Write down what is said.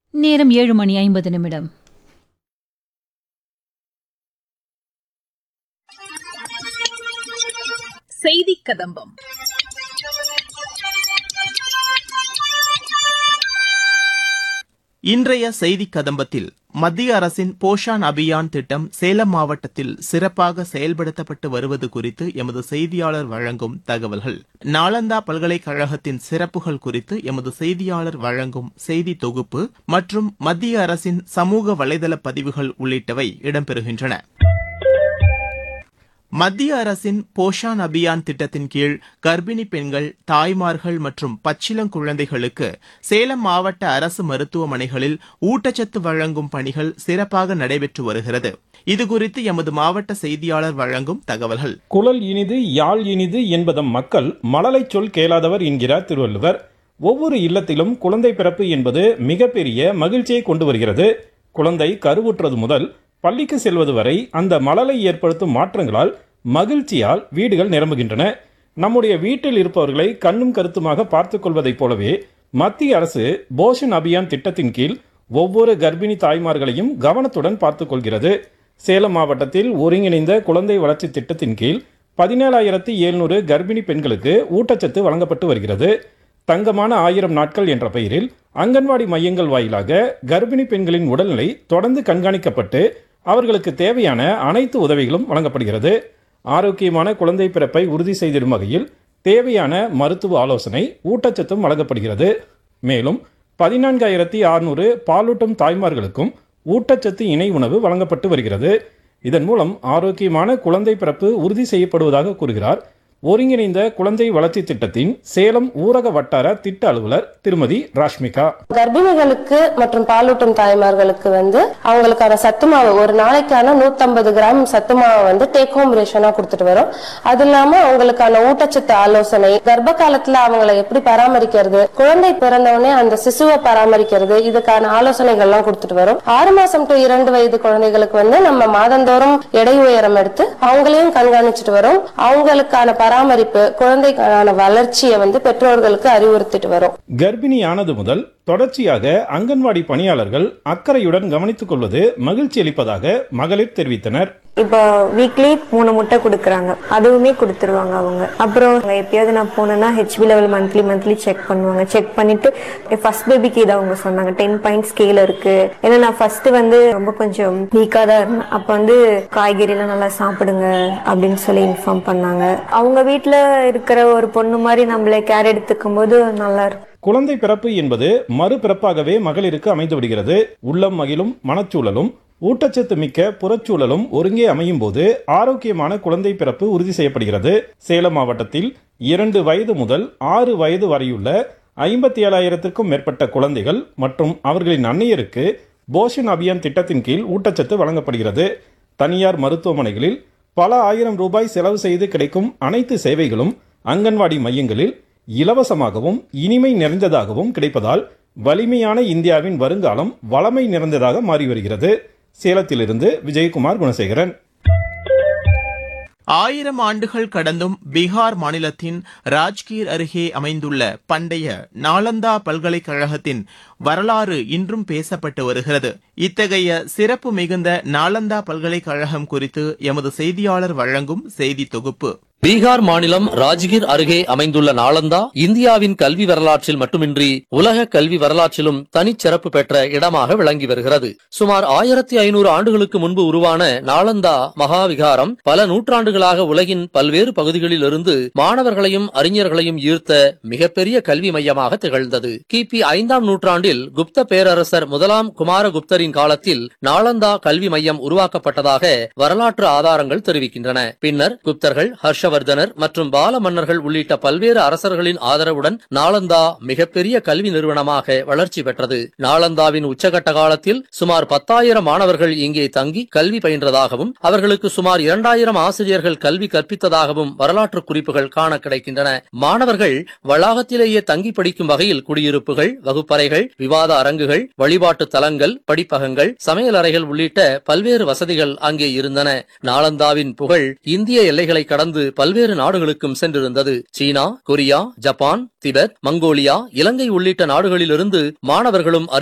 நேரம் ஏழு மணி ஐம்பது நிமிடம் செய்தி கதம்பம் இன்றைய செய்தி கதம்பத்தில் மத்திய அரசின் போஷான் அபியான் திட்டம் சேலம் மாவட்டத்தில் சிறப்பாக செயல்படுத்தப்பட்டு வருவது குறித்து எமது செய்தியாளர் வழங்கும் தகவல்கள் நாளந்தா பல்கலைக்கழகத்தின் சிறப்புகள் குறித்து எமது செய்தியாளர் வழங்கும் செய்தி தொகுப்பு மற்றும் மத்திய அரசின் சமூக வலைதள பதிவுகள் உள்ளிட்டவை இடம்பெறுகின்றன மத்திய அரசின் போஷான் அபியான் திட்டத்தின் கீழ் கர்ப்பிணி பெண்கள் தாய்மார்கள் மற்றும் பச்சிளங்குழந்தைகளுக்கு சேலம் மாவட்ட அரசு மருத்துவமனைகளில் ஊட்டச்சத்து வழங்கும் பணிகள் சிறப்பாக நடைபெற்று வருகிறது இதுகுறித்து எமது மாவட்ட செய்தியாளர் வழங்கும் தகவல்கள் குழல் இனிது யாழ் இனிது என்பதம் மக்கள் மழலைச் சொல் கேளாதவர் என்கிறார் திருவள்ளுவர் ஒவ்வொரு இல்லத்திலும் குழந்தை பிறப்பு என்பது மிகப்பெரிய மகிழ்ச்சியை கொண்டு வருகிறது குழந்தை கருவுற்றது முதல் பள்ளிக்கு செல்வது வரை அந்த மழலை ஏற்படுத்தும் மாற்றங்களால் மகிழ்ச்சியால் வீடுகள் நிரம்புகின்றன நம்முடைய வீட்டில் இருப்பவர்களை கண்ணும் கருத்துமாக பார்த்துக் கொள்வதைப் போலவே மத்திய அரசு போஷன் அபியான் திட்டத்தின் கீழ் ஒவ்வொரு கர்ப்பிணி தாய்மார்களையும் கவனத்துடன் பார்த்துக் கொள்கிறது சேலம் மாவட்டத்தில் ஒருங்கிணைந்த குழந்தை வளர்ச்சி திட்டத்தின் கீழ் பதினேழாயிரத்தி எழுநூறு கர்ப்பிணி பெண்களுக்கு ஊட்டச்சத்து வழங்கப்பட்டு வருகிறது தங்கமான ஆயிரம் நாட்கள் என்ற பெயரில் அங்கன்வாடி மையங்கள் வாயிலாக கர்ப்பிணி பெண்களின் உடல்நிலை தொடர்ந்து கண்காணிக்கப்பட்டு அவர்களுக்கு தேவையான அனைத்து உதவிகளும் வழங்கப்படுகிறது ஆரோக்கியமான குழந்தை பிறப்பை உறுதி செய்திடும் வகையில் தேவையான மருத்துவ ஆலோசனை ஊட்டச்சத்தும் வழங்கப்படுகிறது மேலும் பதினான்காயிரத்தி அறுநூறு பாலூட்டும் தாய்மார்களுக்கும் ஊட்டச்சத்து இணை உணவு வழங்கப்பட்டு வருகிறது இதன் மூலம் ஆரோக்கியமான குழந்தை பிறப்பு உறுதி செய்யப்படுவதாக கூறுகிறார் ஒருங்கிணைந்த குழந்தை வளர்ச்சி திட்டத்தின் சேலம் ஊரக வட்டார திட்ட அலுவலர் திருமதி ராஷ்மிகா கர்ப்பிணிகளுக்கு மற்றும் பாலூட்டும் தாய்மார்களுக்கு வந்து அவங்களுக்கான சத்து மாவு ஒரு நாளைக்கான 150 கிராம் சத்து மாவை வந்து டேக் ஹோம் ரேஷனா கொடுத்துட்டு வரோம் அது இல்லாம அவங்களுக்கான ஊட்டச்சத்து ஆலோசனை கர்ப்ப காலத்துல அவங்களை எப்படி பராமரிக்கிறது குழந்தை பிறந்தவுடனே அந்த சிசுவை பராமரிக்கிறது இதுக்கான ஆலோசனைகள் எல்லாம் கொடுத்துட்டு வரோம் ஆறு மாசம் டு இரண்டு வயது குழந்தைகளுக்கு வந்து நம்ம மாதந்தோறும் எடை உயரம் எடுத்து அவங்களையும் கண்காணிச்சுட்டு வரோம் அவங்களுக்கான பராமரிப்பு குழந்தைக்கான வளர்ச்சியை வந்து பெற்றோர்களுக்கு அறிவுறுத்திட்டு வரோம் கர்ப்பிணியானது முதல் தொடர்ச்சியாக அங்கன்வாடி பணியாளர்கள் அக்கறையுடன் கவனித்துக் கொள்வது மகிழ்ச்சி அளிப்பதாக மகளிர் தெரிவித்தனர் இப்போ வீக்லி மூணு முட்டை கொடுக்குறாங்க அதுவுமே கொடுத்துருவாங்க அவங்க அப்புறம் எப்பயாவது நான் போனேன்னா HB level monthly monthly check பண்ணுவாங்க செக் பண்ணிட்டு ஃபர்ஸ்ட் பேபிக்கு இதை அவங்க சொன்னாங்க டென் பாயிண்ட் ஸ்கேல் இருக்கு ஏன்னா நான் ஃபர்ஸ்ட் வந்து ரொம்ப கொஞ்சம் வீக்காக தான் இருந்தேன் அப்போ வந்து காய்கறிலாம் நல்லா சாப்பிடுங்க அப்படின்னு சொல்லி இன்ஃபார்ம் பண்ணாங்க அவங்க வீட்டில் இருக்கிற ஒரு பொண்ணு மாதிரி நம்மளை கேர் எடுத்துக்கும் போது நல்லா இருக்கும் குழந்தை பிறப்பு என்பது மறுபிறப்பாகவே மகளிருக்கு அமைந்து விடுகிறது உள்ளம் மகிழும் மனச்சூழலும் ஊட்டச்சத்து மிக்க புறச்சூழலும் ஒருங்கே அமையும் போது ஆரோக்கியமான குழந்தை பிறப்பு உறுதி செய்யப்படுகிறது சேலம் மாவட்டத்தில் இரண்டு வயது முதல் ஆறு வயது வரையுள்ள ஐம்பத்தி ஏழாயிரத்திற்கும் மேற்பட்ட குழந்தைகள் மற்றும் அவர்களின் அன்னையருக்கு போஷன் அபியான் திட்டத்தின் கீழ் ஊட்டச்சத்து வழங்கப்படுகிறது தனியார் மருத்துவமனைகளில் பல ஆயிரம் ரூபாய் செலவு செய்து கிடைக்கும் அனைத்து சேவைகளும் அங்கன்வாடி மையங்களில் இலவசமாகவும் இனிமை நிறைந்ததாகவும் கிடைப்பதால் வலிமையான இந்தியாவின் வருங்காலம் வளமை நிறைந்ததாக மாறி வருகிறது சேலத்திலிருந்து விஜயகுமார் குணசேகரன் ஆயிரம் ஆண்டுகள் கடந்தும் பீகார் மாநிலத்தின் ராஜ்கீர் அருகே அமைந்துள்ள பண்டைய நாலந்தா பல்கலைக்கழகத்தின் வரலாறு இன்றும் பேசப்பட்டு வருகிறது இத்தகைய சிறப்பு மிகுந்த நாலந்தா பல்கலைக்கழகம் குறித்து எமது செய்தியாளர் வழங்கும் செய்தி தொகுப்பு பீகார் மாநிலம் ராஜ்கிர் அருகே அமைந்துள்ள நாளந்தா இந்தியாவின் கல்வி வரலாற்றில் மட்டுமின்றி உலக கல்வி வரலாற்றிலும் தனிச்சிறப்பு பெற்ற இடமாக விளங்கி வருகிறது சுமார் ஆயிரத்தி ஐநூறு ஆண்டுகளுக்கு முன்பு உருவான நாளந்தா மகாவிகாரம் பல நூற்றாண்டுகளாக உலகின் பல்வேறு பகுதிகளில் இருந்து மாணவர்களையும் அறிஞர்களையும் ஈர்த்த மிகப்பெரிய கல்வி மையமாக திகழ்ந்தது கிபி ஐந்தாம் நூற்றாண்டில் குப்த பேரரசர் முதலாம் குமாரகுப்தரின் காலத்தில் நாளந்தா கல்வி மையம் உருவாக்கப்பட்டதாக வரலாற்று ஆதாரங்கள் தெரிவிக்கின்றன பின்னர் குப்தர்கள் ஹர்ஷ ஹர்ஷவர்தனர் மற்றும் பால மன்னர்கள் உள்ளிட்ட பல்வேறு அரசர்களின் ஆதரவுடன் நாளந்தா மிகப்பெரிய கல்வி நிறுவனமாக வளர்ச்சி பெற்றது நாளந்தாவின் உச்சகட்ட காலத்தில் சுமார் பத்தாயிரம் மாணவர்கள் இங்கே தங்கி கல்வி பயின்றதாகவும் அவர்களுக்கு சுமார் இரண்டாயிரம் ஆசிரியர்கள் கல்வி கற்பித்ததாகவும் வரலாற்று குறிப்புகள் காண கிடைக்கின்றன மாணவர்கள் வளாகத்திலேயே தங்கி படிக்கும் வகையில் குடியிருப்புகள் வகுப்பறைகள் விவாத அரங்குகள் வழிபாட்டு தலங்கள் படிப்பகங்கள் சமையலறைகள் உள்ளிட்ட பல்வேறு வசதிகள் அங்கே இருந்தன நாளந்தாவின் புகழ் இந்திய எல்லைகளை கடந்து பல்வேறு நாடுகளுக்கும் சென்றிருந்தது China Korea Japan Tibet Mongolia Ilangai உள்ளிட்ட நாடுகளிலிருந்து மாணவர்களும்